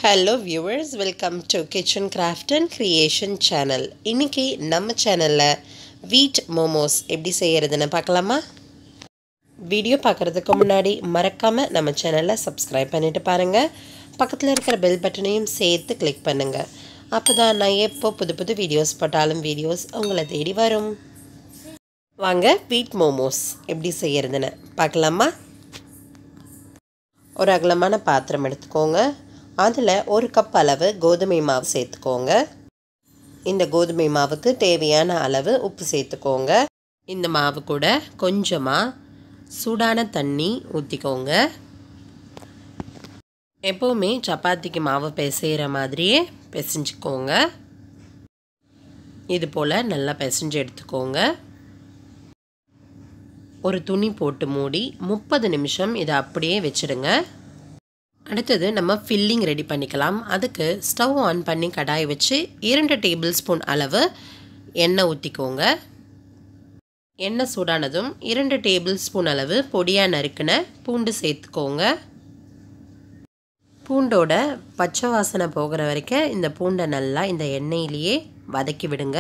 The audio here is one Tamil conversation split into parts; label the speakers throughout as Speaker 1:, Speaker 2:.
Speaker 1: hello viewers welcome to kitchen craft and creation channel இன்றைக்கி நம்ம சேனலில் வீட் மோமோஸ் எப்படி செய்கிறதுன்னு பார்க்கலாமா வீடியோ பார்க்குறதுக்கு முன்னாடி மறக்காமல் நம்ம சேனலை சப்ஸ்கிரைப் பண்ணிவிட்டு பாருங்கள் பக்கத்தில் இருக்கிற பெல் பட்டனையும் சேர்த்து கிளிக் பண்ணுங்கள் அப்போ தான் நான் எப்போ புது புது வீடியோஸ் போட்டாலும் வீடியோஸ் உங்களை தேடி வரும் வாங்க வீட் மோமோஸ் எப்படி செய்கிறதுன்னு பார்க்கலாமா ஒரு அகலமான பாத்திரம் எடுத்துக்கோங்க அதில் ஒரு கப் அளவு கோதுமை மாவு சேர்த்துக்கோங்க இந்த கோதுமை மாவுக்கு தேவையான அளவு உப்பு சேர்த்துக்கோங்க இந்த மாவு கூட கொஞ்சமாக சூடான தண்ணி ஊற்றிக்கோங்க எப்போவுமே சப்பாத்திக்கு மாவு பிசைகிற மாதிரியே பிசைஞ்சுக்கோங்க இது போல் நல்லா பிசைஞ்சு எடுத்துக்கோங்க ஒரு துணி போட்டு மூடி முப்பது நிமிஷம் இதை அப்படியே வச்சுடுங்க அடுத்தது நம்ம ஃபில்லிங் ரெடி பண்ணிக்கலாம் அதுக்கு ஸ்டவ் ஆன் பண்ணி கடாய் வச்சு இரண்டு டேபிள் ஸ்பூன் அளவு எண்ணெய் ஊற்றிக்கோங்க எண்ணெய் சூடானதும் இரண்டு டேபிள் ஸ்பூன் அளவு பொடியாக நறுக்கின பூண்டு சேர்த்துக்கோங்க பூண்டோட பச்சை வாசனை போகிற வரைக்கும் இந்த பூண்டை நல்லா இந்த எண்ணெயிலேயே வதக்கி விடுங்க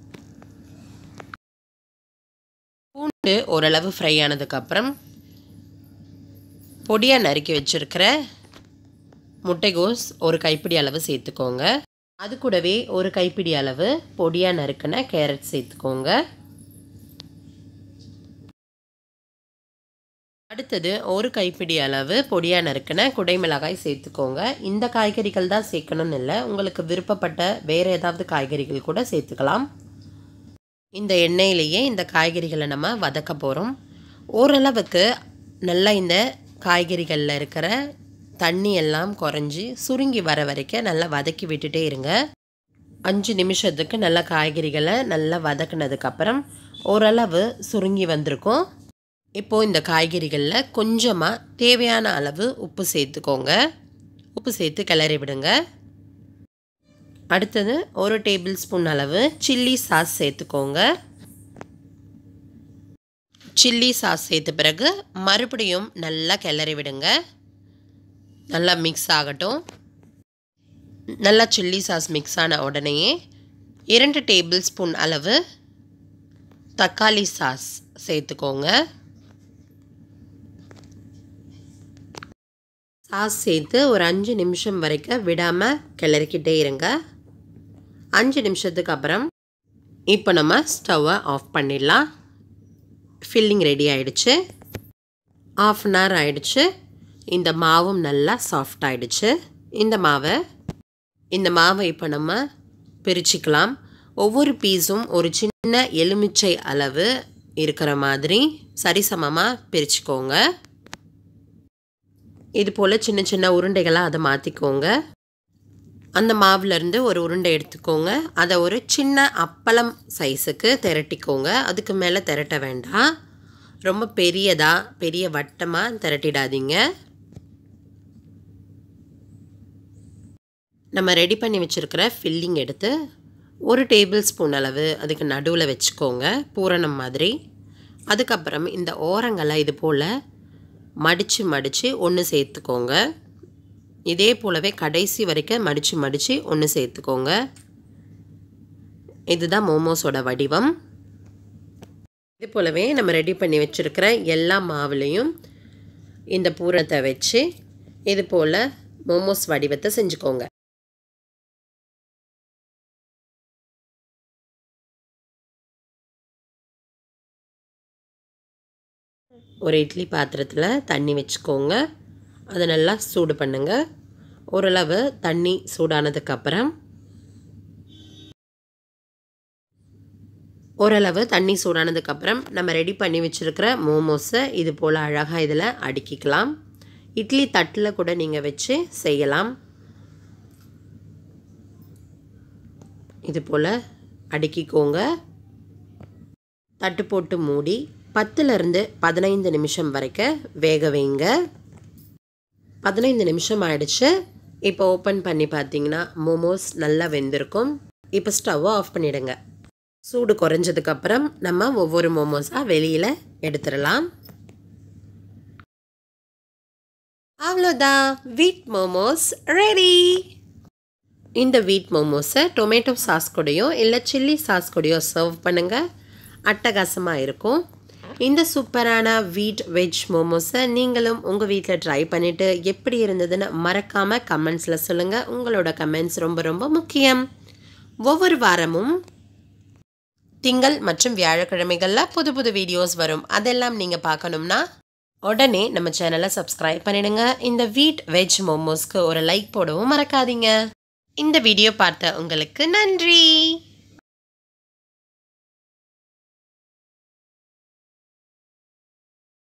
Speaker 1: பூண்டு ஓரளவு ஃப்ரை ஆனதுக்கப்புறம் பொடியாக நறுக்கி வச்சுருக்கிற முட்டைகோஸ் ஒரு கைப்பிடி அளவு சேர்த்துக்கோங்க அது கூடவே ஒரு கைப்பிடி அளவு பொடியாக நறுக்கின கேரட் சேர்த்துக்கோங்க அடுத்தது ஒரு கைப்பிடி அளவு பொடியாக நறுக்கின குடைமிளகாய் சேர்த்துக்கோங்க இந்த காய்கறிகள் தான் சேர்க்கணும்னு இல்லை உங்களுக்கு விருப்பப்பட்ட வேறு ஏதாவது காய்கறிகள் கூட சேர்த்துக்கலாம் இந்த எண்ணெயிலேயே இந்த காய்கறிகளை நம்ம வதக்க போகிறோம் ஓரளவுக்கு நல்லா இந்த காய்கறிகளில் இருக்கிற தண்ணி எல்லாம் குறைஞ்சி சுருங்கி வர வரைக்கும் நல்லா வதக்கி விட்டுட்டே இருங்க அஞ்சு நிமிஷத்துக்கு நல்லா காய்கறிகளை நல்லா வதக்குனதுக்கப்புறம் ஓரளவு சுருங்கி வந்திருக்கும் இப்போது இந்த காய்கறிகளில் கொஞ்சமாக தேவையான அளவு உப்பு சேர்த்துக்கோங்க உப்பு சேர்த்து கிளறி விடுங்க அடுத்தது ஒரு டேபிள் ஸ்பூன் அளவு சில்லி சாஸ் சேர்த்துக்கோங்க சில்லி சாஸ் சேர்த்த பிறகு மறுபடியும் நல்லா கிளறி விடுங்க நல்லா மிக்ஸ் ஆகட்டும் நல்லா சில்லி சாஸ் மிக்ஸ் ஆன உடனேயே இரண்டு டேபிள் ஸ்பூன் அளவு தக்காளி சாஸ் சேர்த்துக்கோங்க சாஸ் சேர்த்து ஒரு அஞ்சு நிமிஷம் வரைக்கும் விடாமல் கிளறிக்கிட்டே இருங்க அஞ்சு நிமிஷத்துக்கு அப்புறம் இப்போ நம்ம ஸ்டவ்வை ஆஃப் பண்ணிடலாம் ஃபில்லிங் ரெடி ஆகிடுச்சு ஆஃப் அன் ஹவர் ஆகிடுச்சு இந்த மாவும் நல்லா சாஃப்ட் ஆகிடுச்சு இந்த மாவை இந்த மாவை இப்போ நம்ம பிரிச்சுக்கலாம் ஒவ்வொரு பீஸும் ஒரு சின்ன எலுமிச்சை அளவு இருக்கிற மாதிரி சரிசமமாக பிரிச்சுக்கோங்க இது போல் சின்ன சின்ன உருண்டைகளாக அதை மாற்றிக்கோங்க அந்த மாவுலேருந்து ஒரு உருண்டை எடுத்துக்கோங்க அதை ஒரு சின்ன அப்பளம் சைஸுக்கு திரட்டிக்கோங்க அதுக்கு மேலே திரட்ட வேண்டாம் ரொம்ப பெரியதாக பெரிய வட்டமாக திரட்டிடாதீங்க நம்ம ரெடி பண்ணி வச்சுருக்கிற ஃபில்லிங் எடுத்து ஒரு டேபிள் ஸ்பூன் அளவு அதுக்கு நடுவில் வச்சுக்கோங்க பூரணம் மாதிரி அதுக்கப்புறம் இந்த ஓரங்களை இது போல் மடித்து மடித்து ஒன்று சேர்த்துக்கோங்க இதே போலவே கடைசி வரைக்கும் மடித்து மடித்து ஒன்று சேர்த்துக்கோங்க இதுதான் மோமோஸோட வடிவம் இது போலவே நம்ம ரெடி பண்ணி வச்சுருக்கிற எல்லா மாவுலேயும் இந்த பூரணத்தை வச்சு இது போல் மோமோஸ் வடிவத்தை செஞ்சுக்கோங்க ஒரு இட்லி பாத்திரத்தில் தண்ணி வச்சுக்கோங்க அதை நல்லா சூடு பண்ணுங்கள் ஓரளவு தண்ணி சூடானதுக்கப்புறம் ஓரளவு தண்ணி சூடானதுக்கப்புறம் நம்ம ரெடி பண்ணி வச்சுருக்கிற மோமோஸை இது போல் அழகாக இதில் அடுக்கிக்கலாம் இட்லி தட்டில் கூட நீங்கள் வச்சு செய்யலாம் இது போல் அடுக்கிக்கோங்க தட்டு போட்டு மூடி பத்துலேருந்து பதினைந்து நிமிஷம் வரைக்கும் வேக வைங்க பதினைந்து நிமிஷம் ஆயிடுச்சு இப்போ ஓப்பன் பண்ணி பார்த்தீங்கன்னா மோமோஸ் நல்லா வெந்திருக்கும் இப்போ ஸ்டவ்வை ஆஃப் பண்ணிவிடுங்க சூடு குறைஞ்சதுக்கப்புறம் நம்ம ஒவ்வொரு மோமோஸாக வெளியில் எடுத்துடலாம் அவ்வளோதான் வீட் மோமோஸ் ரெடி இந்த வீட் மோமோஸை டொமேட்டோ சாஸ் கூடயோ இல்லை சில்லி சாஸ் கூடயோ சர்வ் பண்ணுங்கள் அட்டகாசமாக இருக்கும் இந்த சூப்பரான வீட் வெஜ் மோமோஸை நீங்களும் உங்கள் வீட்டில் ட்ரை பண்ணிவிட்டு எப்படி இருந்ததுன்னு மறக்காமல் கமெண்ட்ஸில் சொல்லுங்கள் உங்களோட கமெண்ட்ஸ் ரொம்ப ரொம்ப முக்கியம் ஒவ்வொரு வாரமும் திங்கள் மற்றும் வியாழக்கிழமைகளில் புது புது வீடியோஸ் வரும் அதெல்லாம் நீங்கள் பார்க்கணும்னா உடனே நம்ம சேனலை சப்ஸ்கிரைப் பண்ணிடுங்க இந்த வீட் வெஜ் மோமோஸ்க்கு ஒரு லைக் போடவும் மறக்காதீங்க இந்த வீடியோ பார்த்த உங்களுக்கு நன்றி